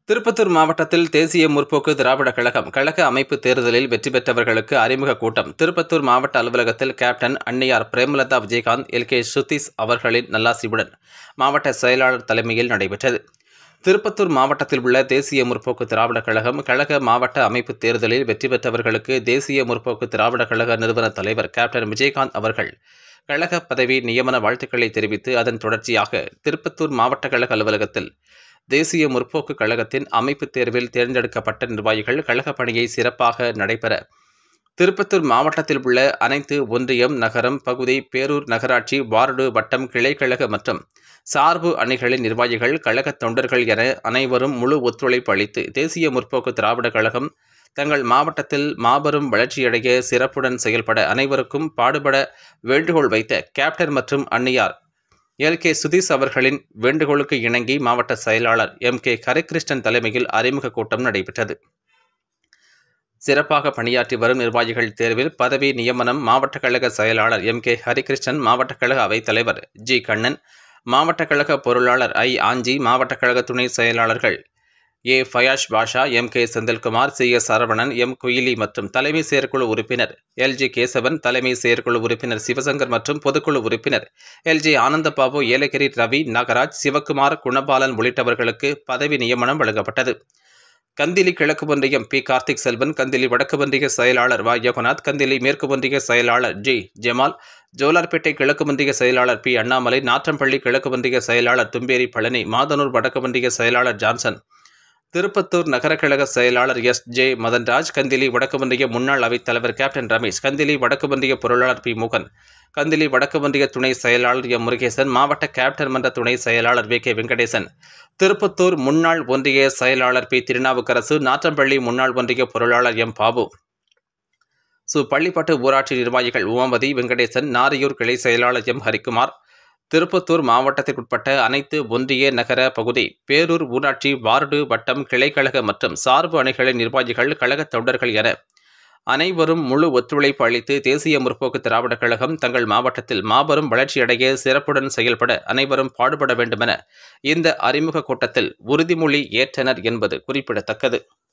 திருப்பத்தூர் மாவட்டத்தில் தேசிய முற்போக்கு திராவிட கழகம் கழக அமைப்பு தேர்தலில் வெற்றி பெற்றவர்களுக்கு அறிமுக கூட்டம் திருப்பத்தூர் மாவட்ட அலுவலகத்தில் கேப்டன் அன்னியார் பிரேமலதா விஜயகாந்த் எல் கே சுதீஷ் அவர்களின் நல்லாசிவுடன் மாவட்ட செயலாளர் தலைமையில் நடைபெற்றது திருப்பத்தூர் மாவட்டத்தில் உள்ள தேசிய முற்போக்கு திராவிட கழகம் கழக மாவட்ட அமைப்பு தேர்தலில் வெற்றி பெற்றவர்களுக்கு தேசிய முற்போக்கு திராவிட கழக நிறுவன தலைவர் கேப்டன் விஜயகாந்த் அவர்கள் கழக பதவி நியமன வாழ்த்துக்களை தெரிவித்து அதன் தொடர்ச்சியாக திருப்பத்தூர் மாவட்ட கழக அலுவலகத்தில் தேசிய முற்போக்கு கழகத்தின் அமைப்பு தேர்வில் தேர்ந்தெடுக்கப்பட்ட நிர்வாகிகள் கழக பணியை சிறப்பாக நடைபெற திருப்பத்தூர் மாவட்டத்தில் உள்ள அனைத்து ஒன்றியம் நகரம் பகுதி பேரூர் நகராட்சி வார்டு வட்டம் கிளைக்கழக மற்றும் சார்பு அணிகளின் நிர்வாகிகள் கழக தொண்டர்கள் என அனைவரும் முழு ஒத்துழைப்பு அளித்து தேசிய முற்போக்கு திராவிட கழகம் தங்கள் மாவட்டத்தில் மாபெரும் வளர்ச்சியடைய சிறப்புடன் செயல்பட அனைவருக்கும் பாடுபட வேண்டுகோள் வைத்த கேப்டன் மற்றும் அன்னியார் எல் கே சுதீஷ் அவர்களின் வேண்டுகோளுக்கு இணங்கி மாவட்ட செயலாளர் எம் கே கரைகிருஷ்ணன் தலைமையில் அறிமுக கூட்டம் நடைபெற்றது சிறப்பாக பணியாற்றி வரும் நிர்வாகிகள் தேர்வில் பதவி நியமனம் மாவட்ட கழக செயலாளர் எம் கே ஹரிகிருஷ்ணன் மாவட்ட கழக அவைத் தலைவர் ஜி கண்ணன் மாவட்ட கழக பொருளாளர் ஐ ஆஞ்சி மாவட்ட கழக துணை செயலாளர்கள் A Fayaz Basha M K Senthilkumar C S Saravanan M Kuyili மற்றும் தலைமை செயற்குழு உறுப்பினர் எல்ஜி கேசவன் தலைமை செயற்குழு உறுப்பினர் சிவசங்கர் மற்றும் பொதுக்குழு உறுப்பினர் எல்ஜி ஆனந்தபாபு ஏலகிரி ரவி நாகராஜ் சிவக்குமார் குணபாலன் உள்ளிட்டவர்களுக்கு பதவி நியமனம் வழங்கப்பட்டது கந்திலி கிழக்கு ஒன்றியம் பி கார்த்திக் செல்வன் கந்திலி வடக்கு ஒன்றிய செயலாளர் வா யோகநாத் கந்திலி மேற்கு ஒன்றிய செயலாளர் ஜி ஜெமால் ஜோலார்பேட்டை கிழக்கு ஒன்றிய செயலாளர் பி அண்ணாமலை நாற்றம்பள்ளி கிழக்கு ஒன்றிய செயலாளர் தும்பேரி பழனி மாதனூர் வடக்கு ஒன்றிய செயலாளர் ஜான்சன் திருப்பத்தூர் நகர கழக செயலாளர் எஸ் ஜே மதன்ராஜ் கந்திலி வடக்கு ஒன்றிய முன்னாள் அவைத் தலைவர் கேப்டன் ரமேஷ் கந்திலி வடக்கு ஒன்றிய பொருளாளர் பி முகன் கந்திலி வடக்கு ஒன்றிய துணை செயலாளர் எம் முருகேசன் மாவட்ட கேப்டன் மன்ற துணை செயலாளர் வி கே வெங்கடேசன் திருப்பத்தூர் முன்னாள் ஒன்றிய செயலாளர் பி திருநாவுக்கரசு நாற்றம்பள்ளி முன்னாள் ஒன்றிய பொருளாளர் எம் பாபு சு பள்ளிப்பட்டு ஊராட்சி நிர்வாகிகள் உமாவதி வெங்கடேசன் நாரியூர் கிளை செயலாளர் எம் ஹரிக்குமார் திருப்பத்தூர் மாவட்டத்திற்குட்பட்ட அனைத்து ஒன்றிய நகர பகுதி பேரூர் ஊராட்சி வார்டு வட்டம் கிளைக்கழக மற்றும் சார்பு அணிகளின் நிர்வாகிகள் கழகத் தொண்டர்கள் என அனைவரும் முழு ஒத்துழைப்பு அளித்து தேசிய முற்போக்கு திராவிட கழகம் தங்கள் மாவட்டத்தில் மாபெரும் வளர்ச்சியடைய சிறப்புடன் செயல்பட அனைவரும் பாடுபட வேண்டுமென இந்த அறிமுக கூட்டத்தில் உறுதிமொழி ஏற்றனர் என்பது குறிப்பிடத்தக்கது